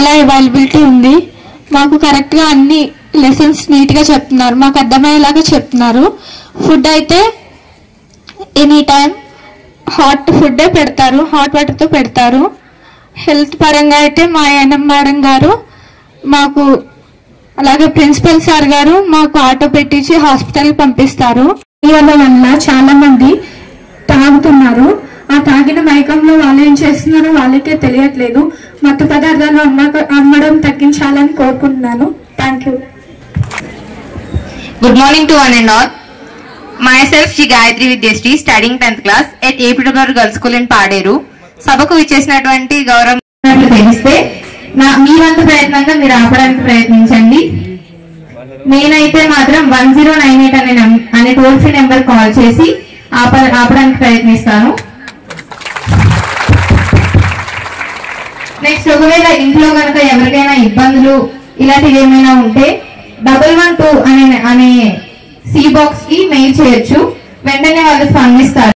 చాలా అవైలబిలిటీ ఉంది మాకు కరెక్ట్గా అన్ని లెసన్స్ నీట్గా చెప్తున్నారు మాకు అర్థమయ్యేలాగా చెప్తున్నారు ఫుడ్ అయితే ఎనీ టైం హాట్ ఫుడ్డే పెడతారు హాట్ వాటర్తో పెడతారు హెల్త్ పరంగా అయితే మా ఎన్ఎం మేడం గారు మాకు అలాగే ప్రిన్సిపల్ సార్ గారు మాకు ఆటో పెట్టించి హాస్పిటల్కి పంపిస్తారు ఇవాళ వల్ల చాలా మంది తాగుతున్నారు ఆ తాగిన మైకంలో వాళ్ళు ఏం చేస్తున్నారో వాళ్ళకే తెలియట్లేదు మత్తు పదార్థాలు అమ్మక అమ్మడం తగ్గించాలని కోరుకుంటున్నాను thank you Good morning to one and all. Myself, Shri Gayatri Vidyashree, studying 10th class at APWR Girls School in Paderu సభకు విచ్చేసినటువంటి గౌరవం తెలిస్తే నా మీ వంతు ప్రయత్నంగా మీరు ఆపడానికి ప్రయత్నించండి నేనైతే మాత్రం వన్ జీరో నైన్ ఎయిట్ అనే నం- అనే టోల్ ఫ్రీ నెంబర్ కాల్ చేసి ఆప ఆపడానికి ప్రయత్నిస్తాను నెక్స్ట్ ఒకవేళ ఇంట్లో కనుక ఎవరికైనా ఇబ్బందులు ఇలాంటివి ఏమైనా ఉంటే డబల్ వన్ టూ అనే అనే సి బాక్స్ కి మెయిల్ చేయొచ్చు వెంటనే వాళ్ళు స్పందిస్తారు